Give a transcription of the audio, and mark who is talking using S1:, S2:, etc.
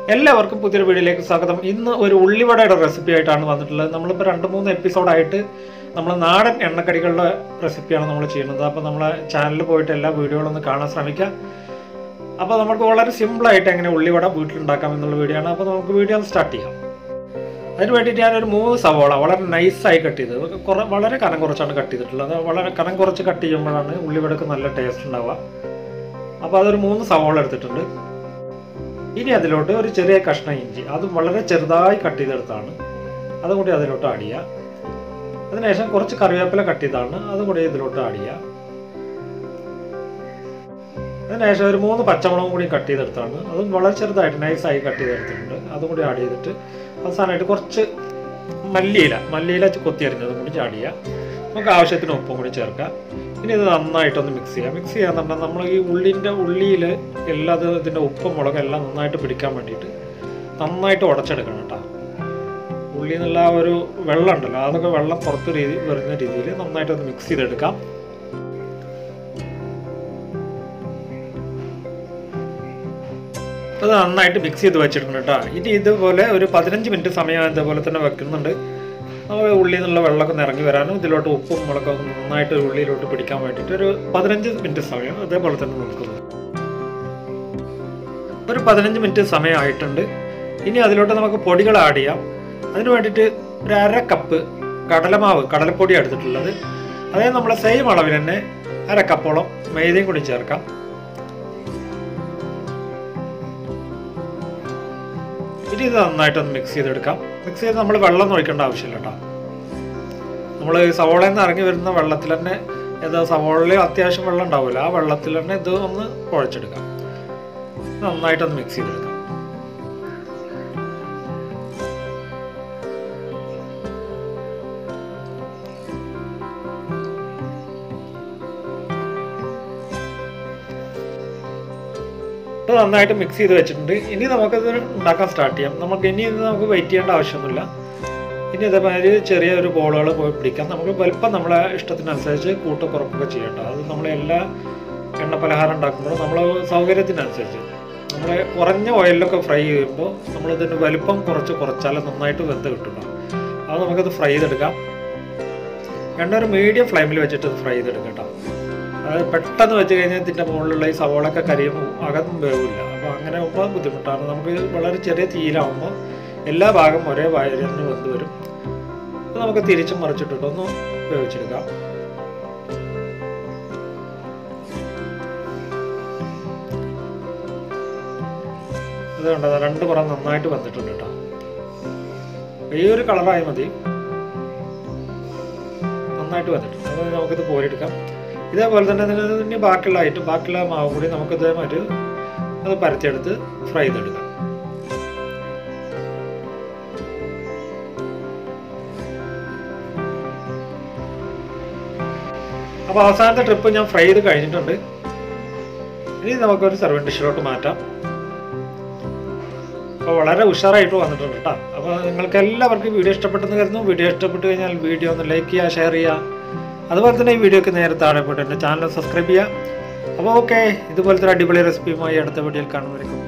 S1: എല്ലാവർക്കും പുതിയൊരു വീഡിയോയിലേക്ക് സ്വാഗതം ഇന്ന് ഒരു ഉള്ളിവടയുടെ റെസിപ്പി ആയിട്ടാണ് വന്നിട്ടുള്ളത് നമ്മളിപ്പോൾ രണ്ട് മൂന്ന് എപ്പിസോഡായിട്ട് നമ്മൾ നാടൻ എണ്ണക്കടികളുടെ റെസിപ്പിയാണ് നമ്മൾ ചെയ്യുന്നത് അപ്പോൾ നമ്മളെ ചാനലിൽ പോയിട്ട് എല്ലാ വീഡിയോകളും ഒന്ന് കാണാൻ ശ്രമിക്കുക അപ്പോൾ നമുക്ക് വളരെ സിമ്പിളായിട്ട് എങ്ങനെ ഉള്ളിവട വീട്ടിലുണ്ടാക്കാം എന്നുള്ള വീഡിയോ ആണ് അപ്പോൾ നമുക്ക് വീഡിയോ ഒന്ന് സ്റ്റാർട്ട് ചെയ്യാം അതിന് വേണ്ടിയിട്ട് ഞാനൊരു മൂന്ന് സവോള വളരെ നൈസായി കട്ട് ചെയ്തത് കുറേ വളരെ കനം കുറച്ചാണ് കട്ട് ചെയ്തിട്ടുള്ളത് അത് വളരെ കനം കുറച്ച് കട്ട് ചെയ്യുമ്പോഴാണ് ഉള്ളിവടക്ക് നല്ല ടേസ്റ്റ് ഉണ്ടാവുക അപ്പോൾ അതൊരു മൂന്ന് സവോള എടുത്തിട്ടുണ്ട് ഇനി അതിലോട്ട് ഒരു ചെറിയ കഷ്ണം ഇഞ്ചി അതും വളരെ ചെറുതായി കട്ട് ചെയ്തെടുത്താണ് അതും കൂടി അതിലോട്ട് ആഡ് ചെയ്യുക അതിനുശേഷം കുറച്ച് കറിവേപ്പില കട്ട് ചെയ്താണ് അതും കൂടി ഇതിലോട്ട് ആഡ് ചെയ്യുക അതിനുശേഷം ഒരു മൂന്ന് പച്ചമുളകും കൂടി കട്ട് ചെയ്തെടുത്താണ് അതും വളരെ ചെറുതായിട്ട് നൈസായി കട്ട് ചെയ്തെടുത്തിട്ടുണ്ട് അതും കൂടി ആഡ് ചെയ്തിട്ട് അവസാനമായിട്ട് കുറച്ച് മല്ലിയില മല്ലിയില കൊത്തിയരിഞ്ഞതും കൂടി ആഡ് ചെയ്യുക നമുക്ക് ആവശ്യത്തിന് ഉപ്പും കൂടി ചേർക്കാം ഇനി ഇത് നന്നായിട്ടൊന്ന് മിക്സ് ചെയ്യാം മിക്സ് ചെയ്യാന്ന് പറഞ്ഞാൽ നമ്മൾ ഈ ഉള്ളിൻ്റെ ഉള്ളിയിൽ എല്ലാ ഇത് ഇതിൻ്റെ ഉപ്പും മുളകും എല്ലാം നന്നായിട്ട് പിടിക്കാൻ വേണ്ടിയിട്ട് നന്നായിട്ട് ഉടച്ചെടുക്കണം കേട്ടോ ഉള്ളി എന്നുള്ള ആ ഒരു വെള്ളം ഉണ്ടല്ലോ അതൊക്കെ വെള്ളം പുറത്ത് രീതി വരുന്ന രീതിയിൽ നന്നായിട്ടൊന്ന് മിക്സ് ചെയ്തെടുക്കാം അത് നന്നായിട്ട് മിക്സ് ചെയ്ത് വെച്ചിട്ടുണ്ട് കേട്ടോ ഇനി ഇതുപോലെ ഒരു പതിനഞ്ച് മിനിറ്റ് സമയം ഇതേപോലെ തന്നെ വെക്കുന്നുണ്ട് നമ്മൾ ഉള്ളിൽ നിന്നുള്ള വെള്ളമൊക്കെ ഒന്ന് ഇറങ്ങി വരാനും ഇതിലോട്ട് ഉപ്പും മുളകൊക്കെ നന്നായിട്ട് ഉള്ളിയിലോട്ട് പിടിക്കാൻ വേണ്ടിയിട്ട് ഒരു പതിനഞ്ച് മിനിറ്റ് സമയം അതേപോലെ തന്നെ നിൽക്കുന്നു ഒരു പതിനഞ്ച് മിനിറ്റ് സമയമായിട്ടുണ്ട് ഇനി അതിലോട്ട് നമുക്ക് പൊടികൾ ആഡ് ചെയ്യാം അതിന് വേണ്ടിയിട്ട് ഒരു അര കപ്പ് കടലമാവ് കടലപ്പൊടി എടുത്തിട്ടുള്ളത് അതേ നമ്മൾ സെയിം അളവിൽ തന്നെ അര കപ്പോളം മൈദയും കൂടി ചേർക്കാം ഇനി ഇത് നന്നായിട്ടൊന്ന് മിക്സ് ചെയ്തെടുക്കാം മിക്സ് ചെയ്ത് നമ്മൾ വെള്ളം ഒഴിക്കേണ്ട ആവശ്യമില്ല കേട്ടോ നമ്മൾ സവോളയിൽ നിന്ന് ഇറങ്ങി വരുന്ന വെള്ളത്തിൽ തന്നെ ഏതാ സവോളയിൽ അത്യാവശ്യം വെള്ളം ഉണ്ടാവില്ല ആ വെള്ളത്തിൽ തന്നെ ഇത് ഒന്ന് കുഴച്ചെടുക്കാം നന്നായിട്ടൊന്ന് മിക്സ് ചെയ്തെടുക്കാം ഇത് നന്നായിട്ട് മിക്സ് ചെയ്ത് വെച്ചിട്ടുണ്ട് ഇനി നമുക്കത് ഉണ്ടാക്കാൻ സ്റ്റാർട്ട് ചെയ്യാം നമുക്ക് ഇനി ഇത് നമുക്ക് വെയിറ്റ് ചെയ്യേണ്ട ആവശ്യമൊന്നുമില്ല ഇനി അതേമാതിരി ചെറിയ ഒരു ബോളുകൾ പോയി പിടിക്കാം നമുക്ക് വലുപ്പം നമ്മളെ ഇഷ്ടത്തിനനുസരിച്ച് കൂട്ട് കുറപ്പൊക്കെ ചെയ്യട്ടോ അത് നമ്മൾ എല്ലാ എണ്ണ പലഹാരം ഉണ്ടാക്കുമ്പോഴും നമ്മൾ സൗകര്യത്തിനനുസരിച്ച് നമ്മൾ കുറഞ്ഞ ഓയിലൊക്കെ ഫ്രൈ ചെയ്യുമ്പോൾ നമ്മളിതിൻ്റെ വലുപ്പം കുറച്ച് കുറച്ചാൽ നന്നായിട്ട് വെന്ത് കിട്ടും അത് നമുക്കത് ഫ്രൈ ചെയ്തെടുക്കാം എണ്ണ ഒരു മീഡിയം ഫ്ലെയിമിൽ വെച്ചിട്ട് ഫ്രൈ ചെയ്തെടുക്കാം കേട്ടോ അത് പെട്ടെന്ന് വെച്ച് കഴിഞ്ഞാൽ ഇതിൻ്റെ മുകളിലുള്ള ഈ സവോളൊക്കെ കരിയും അകത്തും വേവില്ല അപ്പോൾ അങ്ങനെ ആകുമ്പോൾ ബുദ്ധിമുട്ടാണ് നമുക്ക് വളരെ ചെറിയ തീയിലാവുമ്പോൾ എല്ലാ ഭാഗം ഒരേ വയറിന് വെന്ത് വരും അപ്പോൾ നമുക്ക് തിരിച്ചും മറിച്ചിട്ടിട്ടൊന്ന് വേവിച്ചെടുക്കാം ഇത് കണ്ടത് രണ്ട് പുറം നന്നായിട്ട് വന്നിട്ടുണ്ട് കേട്ടോ ഈ ഒരു കളറായി മതി നന്നായിട്ട് വന്നിട്ടുണ്ട് അപ്പോൾ നമുക്കിത് കോരിയെടുക്കാം ഇതേപോലെ തന്നെ നിങ്ങൾ ഇനി ബാക്കിയുള്ള ഐറ്റം ബാക്കിയുള്ള മാവ് കൂടി നമുക്ക് ഇതേമാതിരി അത് പരത്തിയെടുത്ത് ഫ്രൈ ചെയ്തെടുക്കാം അപ്പോൾ അവസാനത്തെ ട്രിപ്പ് ഞാൻ ഫ്രൈ ചെയ്ത് കഴിഞ്ഞിട്ടുണ്ട് ഇനി നമുക്കൊരു സെർവൻ ഡിഷിലോട്ട് മാറ്റാം അപ്പോൾ വളരെ ഉഷാറായിട്ട് വന്നിട്ടുണ്ട് കേട്ടോ അപ്പോൾ നിങ്ങൾക്ക് എല്ലാവർക്കും വീഡിയോ ഇഷ്ടപ്പെട്ടെന്ന് കരുതുന്നു വീഡിയോ ഇഷ്ടപ്പെട്ട് കഴിഞ്ഞാൽ വീഡിയോ ഒന്ന് ലൈക്ക് ചെയ്യുക ഷെയർ ചെയ്യുക അതുപോലെ തന്നെ ഈ വീഡിയോക്ക് നേരെ താഴെ പോയിട്ട് എൻ്റെ ചാനൽ സബ്സ്ക്രൈബ് ചെയ്യുക അപ്പോൾ ഓക്കെ ഇതുപോലത്തെ ഒരു അടിപൊളി റെസിപ്പിയുമായി അടുത്ത വീഡിയോയിൽ കാണുമായിരിക്കും